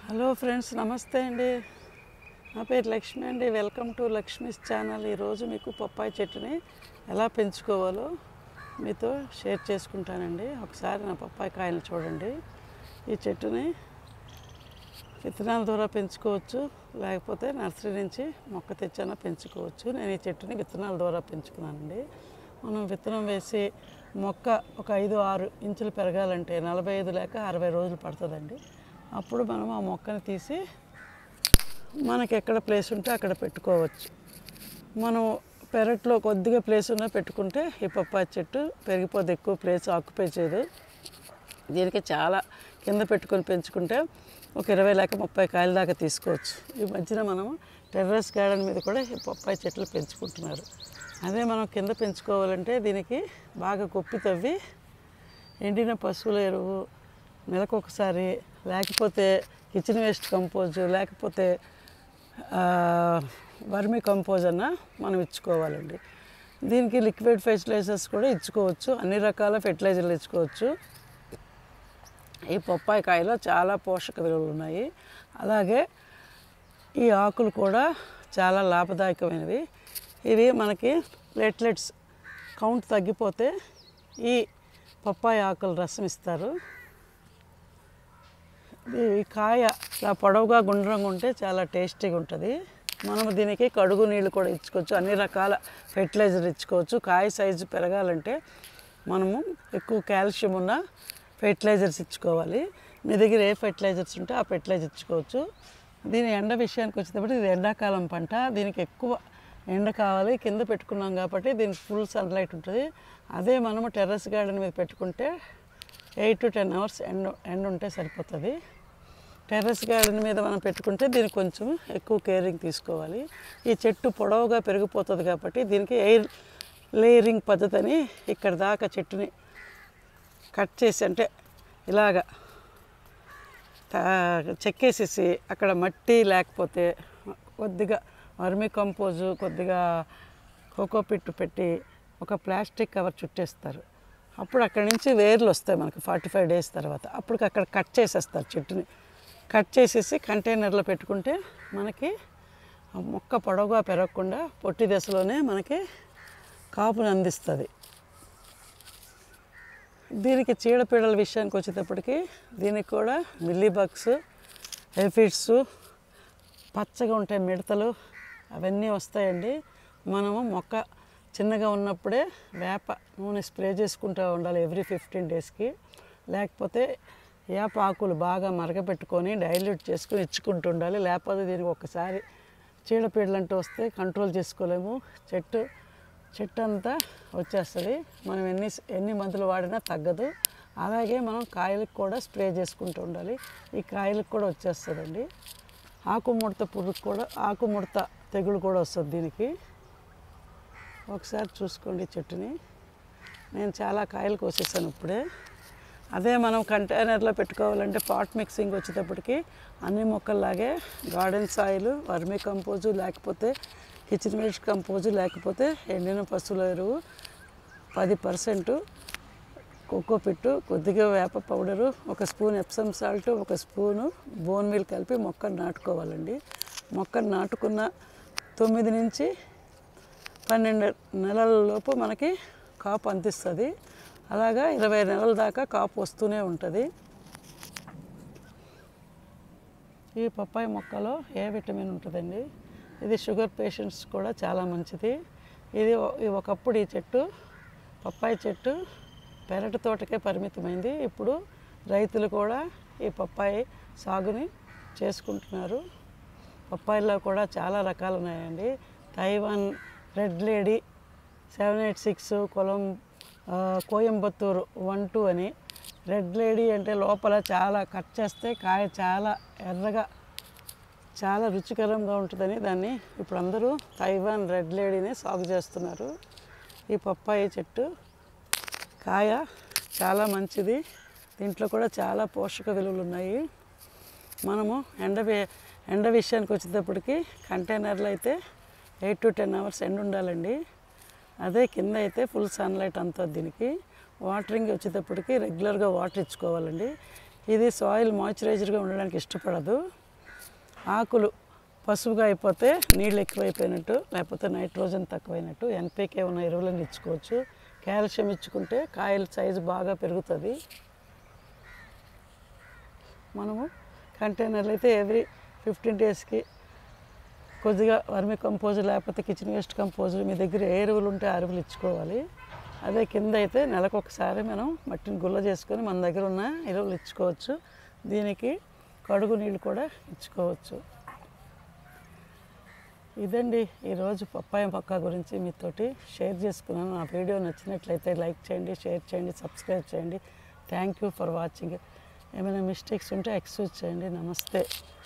hello friends నమస్తే అండి నా పేరు లక్ష్మి అండి వెల్కమ్ టు లక్ష్మీస్ ఛానల్ ఈరోజు మీకు పప్పాయి చెట్టుని ఎలా పెంచుకోవాలో మీతో షేర్ చేసుకుంటానండి ఒకసారి నా పప్పాయి కాయలు చూడండి ఈ చెట్టుని విత్తనాల ద్వారా పెంచుకోవచ్చు లేకపోతే నర్సరీ నుంచి మొక్క తెచ్చైనా పెంచుకోవచ్చు నేను ఈ చెట్టుని విత్తనాల ద్వారా పెంచుకున్నానండి మనం విత్తనం వేసి మొక్క ఒక ఐదు ఆరు ఇంచులు పెరగాలంటే నలభై ఐదు లేక అరవై రోజులు పడుతుందండి అప్పుడు మనం ఆ మొక్కని తీసి మనకి ఎక్కడ ప్లేస్ ఉంటే అక్కడ పెట్టుకోవచ్చు మనం పెరట్లో కొద్దిగా ప్లేస్ ఉన్నా పెట్టుకుంటే ఈ పప్పాయి చెట్టు పెరిగిపోతే ఎక్కువ ప్లేస్ ఆక్యుపై చేయదు దీనికి చాలా కింద పెట్టుకొని పెంచుకుంటే ఒక ఇరవై లేక ముప్పై కాయల దాకా తీసుకోవచ్చు ఈ మధ్యన మనం టెర్రస్ గార్డెన్ మీద కూడా ఈ పప్పాయి చెట్లు పెంచుకుంటున్నారు అదే మనం కింద పెంచుకోవాలంటే దీనికి బాగా కొప్పి తవ్వి ఎండిన పశువుల ఎరువు నెలకు ఒకసారి లేకపోతే కిచెన్ వేస్ట్ కంపోజ్ లేకపోతే ఆ, వర్మి కంపోజ్ అన్న మనం ఇచ్చుకోవాలండి దీనికి లిక్విడ్ ఫెర్టిలైజర్స్ కూడా ఇచ్చుకోవచ్చు అన్ని రకాల ఫెర్టిలైజర్లు ఇచ్చుకోవచ్చు ఈ పప్పాయి కాయలో చాలా పోషక విలువలు ఉన్నాయి అలాగే ఈ ఆకులు కూడా చాలా లాభదాయకమైనవి ఇవి మనకి ప్లేట్లెట్స్ కౌంట్ తగ్గిపోతే ఈ పప్పాయి ఆకులు రసం ఇస్తారు ఈ కాయ ఇలా పొడవుగా గుండ్రంగా ఉంటే చాలా టేస్టీగా ఉంటుంది మనం దీనికి కడుగు నీళ్ళు కూడా ఇచ్చుకోవచ్చు అన్ని రకాల ఫెర్టిలైజర్ ఇచ్చుకోవచ్చు కాయ సైజు పెరగాలంటే మనము ఎక్కువ కాల్షియం ఉన్న ఫెర్టిలైజర్స్ ఇచ్చుకోవాలి మీ దగ్గర ఏ ఫెర్టిలైజర్స్ ఉంటే ఆ ఫెర్టిలైజర్ ఇచ్చుకోవచ్చు దీని ఎండ విషయానికి వచ్చేటప్పుడు ఇది ఎండాకాలం పంట దీనికి ఎక్కువ ఎండ కావాలి కింద పెట్టుకున్నాం కాబట్టి దీనికి ఫుల్ సన్లైట్ ఉంటుంది అదే మనము టెర్రస్ గార్డెన్ మీద పెట్టుకుంటే ఎయిట్ టు టెన్ అవర్స్ ఎండ ఎండ ఉంటే సరిపోతుంది టెర్రస్ గార్డెన్ మీద మనం పెట్టుకుంటే దీనికి కొంచెం ఎక్కువ కేరింగ్ తీసుకోవాలి ఈ చెట్టు పొడవుగా పెరిగిపోతుంది కాబట్టి దీనికి ఎయిర్ లేయరింగ్ పద్ధతి అని ఇక్కడ దాకా చెట్టుని కట్ చేసి అంటే ఇలాగా తా- చెక్కేసేసి అక్కడ మట్టి లేకపోతే కొద్దిగా వర్మి కంపోజు కొద్దిగా కోకో పిట్టు పెట్టి ఒక ప్లాస్టిక్ కవర్ చుట్టేస్తారు అప్పుడు అక్కడి నుంచి వేర్లు వస్తాయి మనకి ఫార్టీ ఫైవ్ డేస్ తర్వాత అప్పుడు అక్కడ కట్ చేసేస్తారు చెట్టుని కట్ చేసేసి కంటైనర్లో పెట్టుకుంటే మనకి ఆ మొక్క పొడవుగా పెరగకుండా పొట్టి దశలోనే మనకి కాపుని అందిస్తుంది దీనికి చీడపీడల విషయానికి వచ్చేటప్పటికి దీనికి కూడా మిల్లీ బగ్స్ ఎఫిడ్స్ పచ్చగా ఉంటాయి మిడతలు అవన్నీ వస్తాయండి మనము మొక్క చిన్నగా ఉన్నప్పుడే వేప నూనె స్ప్రే చేసుకుంటూ ఉండాలి ఎవ్రీ ఫిఫ్టీన్ డేస్కి లేకపోతే వేప ఆకులు బాగా మరగపెట్టుకొని డైల్యూట్ చేసుకొని ఇచ్చుకుంటూ ఉండాలి లేకపోతే దీనికి ఒకసారి చీడపీడలు అంటూ వస్తే కంట్రోల్ చేసుకోలేము చెట్టు చెట్టు అంతా వచ్చేస్తుంది మనం ఎన్ని ఎన్ని మందులు వాడినా తగ్గదు అలాగే మనం కాయలకు కూడా స్ప్రే చేసుకుంటూ ఉండాలి ఈ కాయలకు కూడా వచ్చేస్తుందండి ఆకు ముడత పురుగు కూడా ఆకు ముడత తెగులు కూడా వస్తుంది దీనికి ఒకసారి చూసుకోండి ఈ చెట్టుని నేను చాలా కాయలు కోసేసాను ఇప్పుడే అదే మనం కంటైనర్లో పెట్టుకోవాలంటే పాట్ మిక్సింగ్ వచ్చేటప్పటికి అన్ని మొక్కల్లాగే గార్డెన్ సాయిల్ వర్మీ కంపోజు లేకపోతే కిచెన్ వేస్ట్ కంపోజు లేకపోతే ఎండిన పశువుల ఎరువు పది పర్సెంట్ కోకో పిట్టు కొద్దిగా వేప పౌడరు ఒక స్పూన్ ఎప్సమ్ సాల్ట్ ఒక స్పూను బోన్ మీల్ కలిపి మొక్కను నాటుకోవాలండి మొక్కను నాటుకున్న తొమ్మిది నుంచి పన్నెండు నెలల లోపు మనకి కాపు అందిస్తుంది అలాగా ఇరవై నెలల దాకా కాపు వస్తూనే ఉంటుంది ఈ పప్పాయి మొక్కలో ఏ విటమిన్ ఉంటుందండి ఇది షుగర్ పేషెంట్స్ కూడా చాలా మంచిది ఇది ఒ- ఈ ఒకప్పుడు ఈ చెట్టు పప్పాయి చెట్టు పెరటి తోటకే పరిమితమైంది ఇప్పుడు రైతులు కూడా ఈ పప్పాయి సాగుని చేసుకుంటున్నారు పప్పాయిలో కూడా చాలా రకాలు ఉన్నాయండి Taiwan red lady seven eight six కొలం ఆ, కోయంబత్తూరు వన్ టూ అని రెడ్ లేడీ అంటే లోపల చాలా కట్ చేస్తే కాయ చాలా ఎర్రగా చాలా రుచికరంగా ఉంటుందని దాన్ని ఇప్పుడు అందరూ తైవాన్ రెడ్ లేడీని సాగు చేస్తున్నారు ఈ పప్పాయి చెట్టు కాయ చాలా మంచిది దీంట్లో కూడా చాలా పోషక విలువలు ఉన్నాయి మనము ఎండ వే- ఎండ విషయానికి వచ్చేటప్పటికి కంటైనర్లో అయితే ఎయిట్ టు టెన్ అవర్స్ ఎండ ఉండాలండి అదే కింద అయితే ఫుల్ సన్లైట్ అంతా దీనికి వాటరింగ్ వచ్చేటప్పటికి రెగ్యులర్గా వాటర్ ఇచ్చుకోవాలండి ఇది సాయిల్ మాయిశ్చరైజర్గా ఉండడానికి ఇష్టపడదు ఆకులు పసుపుగా అయిపోతే నీళ్ళు ఎక్కువైపోయినట్టు లేకపోతే నైట్రోజన్ తక్కువైనట్టు ఎన్పీకే ఉన్న ఎరువులను ఇచ్చుకోవచ్చు కాల్షియం ఇచ్చుకుంటే కాయల సైజు బాగా పెరుగుతుంది మనము కంటైనర్లు అయితే ఎవ్రీ ఫిఫ్టీన్ డేస్కి కొద్దిగా వర్మి కంపోజ్ లేకపోతే కిచెన్ వేస్ట్ కంపోజ్ మీ దగ్గర ఏ ఎరువులు ఉంటే ఆ ఎరువులు ఇచ్చుకోవాలి అదే కింద అయితే నెలకు ఒకసారి మనం మట్టిని గుల్ల చేసుకొని మన దగ్గర ఉన్న ఎరువులు ఇచ్చుకోవచ్చు దీనికి కడుగు నీళ్ళు కూడా ఇచ్చుకోవచ్చు ఇదండి ఈరోజు పప్పాయ పక్కా గురించి మీతోటి షేర్ చేసుకున్నాను నా వీడియో నచ్చినట్లయితే లైక్ చేయండి షేర్ చేయండి సబ్స్క్రైబ్ చేయండి థ్యాంక్ యూ ఫర్ వాచింగ్ ఏమైనా మిస్టేక్స్ ఉంటే ఎక్స్క్యూజ్ చేయండి నమస్తే